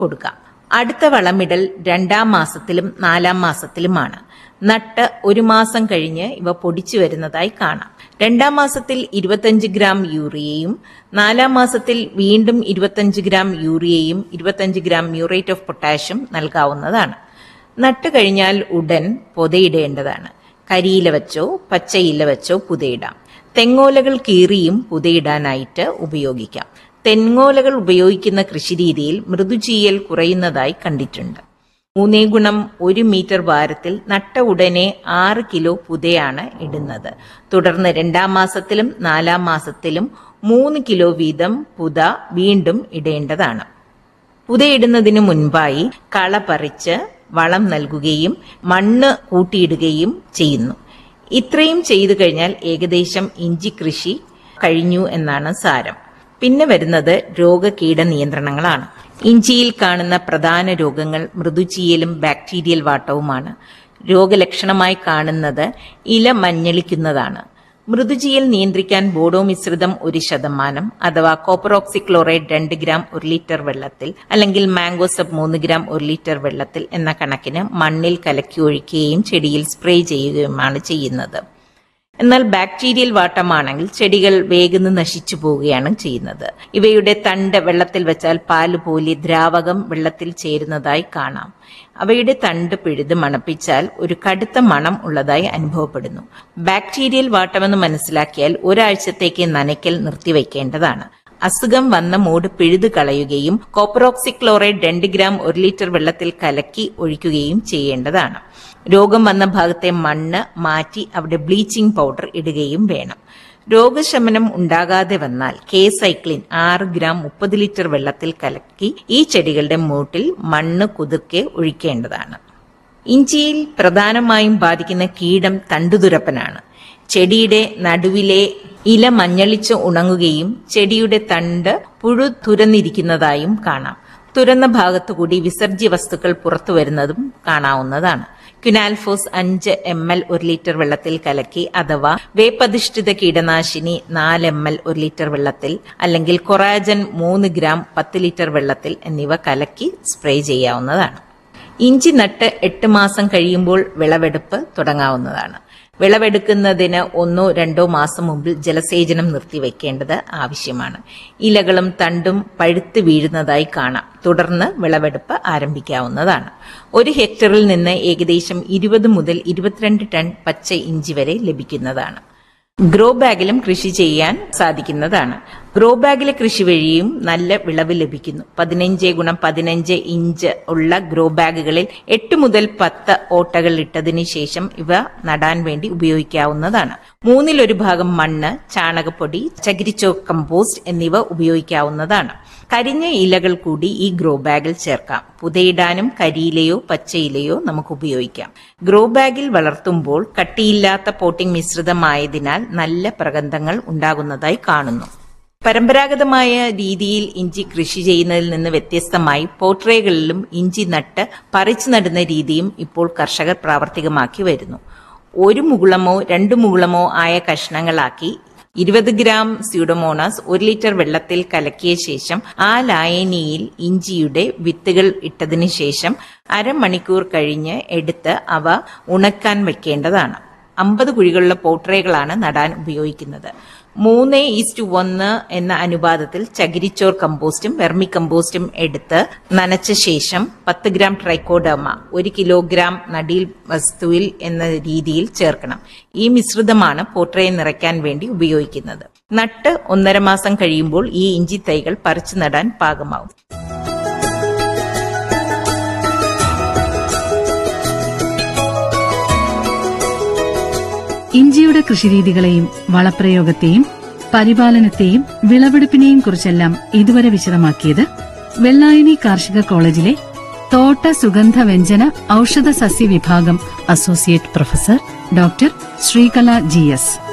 കൊടുക്കാം അടുത്ത വളമിടൽ രണ്ടാം മാസത്തിലും നാലാം മാസത്തിലുമാണ് നട്ട് ഒരു മാസം കഴിഞ്ഞ് ഇവ പൊടിച്ചു വരുന്നതായി കാണാം രണ്ടാം മാസത്തിൽ ഇരുപത്തഞ്ച് ഗ്രാം യൂറിയയും നാലാം മാസത്തിൽ വീണ്ടും ഇരുപത്തഞ്ച് ഗ്രാം യൂറിയയും ഇരുപത്തഞ്ച് ഗ്രാം മ്യൂറേറ്റ് ഓഫ് പൊട്ടാഷ്യം നൽകാവുന്നതാണ് നട്ട് കഴിഞ്ഞാൽ ഉടൻ പുതയിടേണ്ടതാണ് കരിയില വെച്ചോ പച്ചയില വെച്ചോ പുതയിടാം തെങ്ങോലകൾ കീറിയും പുതയിടാനായിട്ട് ഉപയോഗിക്കാം തെങ്ങോലകൾ ഉപയോഗിക്കുന്ന കൃഷിരീതിയിൽ മൃദുചീയൽ കുറയുന്നതായി കണ്ടിട്ടുണ്ട് മൂന്നേ ഗുണം ഒരു മീറ്റർ ഭാരത്തിൽ നട്ട ഉടനെ ആറ് കിലോ പുതയാണ് ഇടുന്നത് തുടർന്ന് രണ്ടാം മാസത്തിലും നാലാം മാസത്തിലും മൂന്ന് കിലോ വീതം പുത വീണ്ടും ഇടേണ്ടതാണ് പുതയിടുന്നതിന് മുൻപായി കള പറിച്ച് വളം നൽകുകയും മണ്ണ് കൂട്ടിയിടുകയും ചെയ്യുന്നു ഇത്രയും ചെയ്തു കഴിഞ്ഞാൽ ഏകദേശം ഇഞ്ചി കൃഷി കഴിഞ്ഞു എന്നാണ് സാരം പിന്നെ വരുന്നത് രോഗകീട നിയന്ത്രണങ്ങളാണ് ഇഞ്ചിയിൽ കാണുന്ന പ്രധാന രോഗങ്ങൾ മൃദുചീയലും ബാക്ടീരിയൽ വാട്ടവുമാണ് രോഗലക്ഷണമായി കാണുന്നത് ഇല മഞ്ഞളിക്കുന്നതാണ് മൃദുചീയൽ നിയന്ത്രിക്കാൻ ബോഡോ മിശ്രിതം ഒരു ശതമാനം അഥവാ കോപ്പറോക്സിക്ലോറൈഡ് രണ്ട് ഗ്രാം ഒരു ലിറ്റർ വെള്ളത്തിൽ അല്ലെങ്കിൽ മാംഗോസപ്പ് മൂന്ന് ഗ്രാം ഒരു ലിറ്റർ വെള്ളത്തിൽ എന്ന കണക്കിന് മണ്ണിൽ കലക്കി ഒഴിക്കുകയും ചെടിയിൽ സ്പ്രേ ചെയ്യുകയുമാണ് ചെയ്യുന്നത് എന്നാൽ ബാക്ടീരിയൽ വാട്ടമാണെങ്കിൽ ചെടികൾ വേഗം നശിച്ചു പോവുകയാണ് ചെയ്യുന്നത് ഇവയുടെ തണ്ട് വെള്ളത്തിൽ വെച്ചാൽ പാല് പോലെ ദ്രാവകം വെള്ളത്തിൽ ചേരുന്നതായി കാണാം അവയുടെ തണ്ട് പിഴുത് മണപ്പിച്ചാൽ ഒരു കടുത്ത മണം ഉള്ളതായി അനുഭവപ്പെടുന്നു ബാക്ടീരിയൽ വാട്ടമെന്ന് മനസ്സിലാക്കിയാൽ ഒരാഴ്ചത്തേക്ക് നനയ്ക്കൽ നിർത്തിവെക്കേണ്ടതാണ് അസുഖം വന്ന മൂട് പിഴുതു കളയുകയും കോപ്പറോക്സിക്ലോറൈഡ് രണ്ട് ഗ്രാം ഒരു ലിറ്റർ വെള്ളത്തിൽ കലക്കി ഒഴിക്കുകയും ചെയ്യേണ്ടതാണ് രോഗം വന്ന ഭാഗത്തെ മണ്ണ് മാറ്റി അവിടെ ബ്ലീച്ചിങ് പൗഡർ ഇടുകയും വേണം രോഗശമനം ഉണ്ടാകാതെ വന്നാൽ കെ സൈക്ലിൻ ആറ് ഗ്രാം മുപ്പത് ലിറ്റർ വെള്ളത്തിൽ കലക്കി ഈ ചെടികളുടെ മൂട്ടിൽ മണ്ണ് കുതിർക്കെ ഒഴിക്കേണ്ടതാണ് ഇഞ്ചിയിൽ പ്രധാനമായും ബാധിക്കുന്ന കീടം തണ്ടുതുരപ്പനാണ് ചെടിയുടെ നടുവിലെ ഇല മഞ്ഞളിച്ച് ഉണങ്ങുകയും ചെടിയുടെ തണ്ട് പുഴു തുരന്നിരിക്കുന്നതായും കാണാം തുരന്ന ഭാഗത്തുകൂടി വിസർജ്യ വസ്തുക്കൾ പുറത്തു വരുന്നതും കാണാവുന്നതാണ് ക്യുനാൽഫോസ് അഞ്ച് എം എൽ ഒരു ലിറ്റർ വെള്ളത്തിൽ കലക്കി അഥവാ വേപ്പധിഷ്ഠിത കീടനാശിനി നാല് എം എൽ ഒരു ലിറ്റർ വെള്ളത്തിൽ അല്ലെങ്കിൽ കൊറാജൻ മൂന്ന് ഗ്രാം പത്ത് ലിറ്റർ വെള്ളത്തിൽ എന്നിവ കലക്കി സ്പ്രേ ചെയ്യാവുന്നതാണ് ഇഞ്ചി നട്ട് എട്ട് മാസം കഴിയുമ്പോൾ വിളവെടുപ്പ് തുടങ്ങാവുന്നതാണ് വിളവെടുക്കുന്നതിന് ഒന്നോ രണ്ടോ മാസം മുമ്പിൽ ജലസേചനം നിർത്തിവെക്കേണ്ടത് ആവശ്യമാണ് ഇലകളും തണ്ടും പഴുത്ത് വീഴുന്നതായി കാണാം തുടർന്ന് വിളവെടുപ്പ് ആരംഭിക്കാവുന്നതാണ് ഒരു ഹെക്ടറിൽ നിന്ന് ഏകദേശം ഇരുപത് മുതൽ ഇരുപത്തിരണ്ട് ടൺ പച്ച ഇഞ്ചി വരെ ലഭിക്കുന്നതാണ് ഗ്രോ ബാഗിലും കൃഷി ചെയ്യാൻ സാധിക്കുന്നതാണ് ഗ്രോ ബാഗിലെ കൃഷി വഴിയും നല്ല വിളവ് ലഭിക്കുന്നു പതിനഞ്ച് ഗുണം പതിനഞ്ച് ഇഞ്ച് ഉള്ള ഗ്രോ ബാഗുകളിൽ എട്ട് മുതൽ പത്ത് ഓട്ടകൾ ഇട്ടതിന് ശേഷം ഇവ നടാൻ വേണ്ടി ഉപയോഗിക്കാവുന്നതാണ് മൂന്നിലൊരു ഭാഗം മണ്ണ് ചാണകപ്പൊടി ചകിരിച്ചോ കമ്പോസ്റ്റ് എന്നിവ ഉപയോഗിക്കാവുന്നതാണ് കരിഞ്ഞ ഇലകൾ കൂടി ഈ ഗ്രോ ബാഗിൽ ചേർക്കാം പുതയിടാനും കരിയിലയോ പച്ചയിലയോ നമുക്ക് ഉപയോഗിക്കാം ഗ്രോ ബാഗിൽ വളർത്തുമ്പോൾ കട്ടിയില്ലാത്ത പോട്ടിംഗ് മിശ്രിതമായതിനാൽ നല്ല പ്രഗന്ധങ്ങൾ ഉണ്ടാകുന്നതായി കാണുന്നു പരമ്പരാഗതമായ രീതിയിൽ ഇഞ്ചി കൃഷി ചെയ്യുന്നതിൽ നിന്ന് വ്യത്യസ്തമായി പോട്രേകളിലും ഇഞ്ചി നട്ട് പറിച്ചു നടുന്ന രീതിയും ഇപ്പോൾ കർഷകർ പ്രാവർത്തികമാക്കി വരുന്നു ഒരു മുകുളമോ രണ്ട് മുകുളമോ ആയ കഷ്ണങ്ങളാക്കി ഇരുപത് ഗ്രാം സ്യൂഡോമോണാസ് ഒരു ലിറ്റർ വെള്ളത്തിൽ കലക്കിയ ശേഷം ആ ലായനിയിൽ ഇഞ്ചിയുടെ വിത്തുകൾ ഇട്ടതിനു ശേഷം അരമണിക്കൂർ കഴിഞ്ഞ് എടുത്ത് അവ ഉണക്കാൻ വെക്കേണ്ടതാണ് അമ്പത് കുഴികളുള്ള പോട്രേകളാണ് നടാൻ ഉപയോഗിക്കുന്നത് മൂന്ന് ഈസ്റ്റ് ഒന്ന് എന്ന അനുപാതത്തിൽ ചകിരിച്ചോർ കമ്പോസ്റ്റും വെർമി കമ്പോസ്റ്റും എടുത്ത് നനച്ച ശേഷം പത്ത് ഗ്രാം ട്രൈക്കോഡർമ ഒരു കിലോഗ്രാം നടീൽ വസ്തുവിൽ എന്ന രീതിയിൽ ചേർക്കണം ഈ മിശ്രിതമാണ് പോട്രയെ നിറയ്ക്കാൻ വേണ്ടി ഉപയോഗിക്കുന്നത് നട്ട് ഒന്നര മാസം കഴിയുമ്പോൾ ഈ ഇഞ്ചി തൈകൾ പറിച്ചു നടാൻ പാകമാവും ഇഞ്ചിയുടെ കൃഷിരീതികളെയും വളപ്രയോഗത്തെയും പരിപാലനത്തെയും വിളവെടുപ്പിനെയും കുറിച്ചെല്ലാം ഇതുവരെ വിശദമാക്കിയത് വെള്ളായണി കാർഷിക കോളേജിലെ തോട്ട സുഗന്ധ വ്യഞ്ജന ഔഷധ സസ്യ വിഭാഗം associate professor doctor Sreekala G S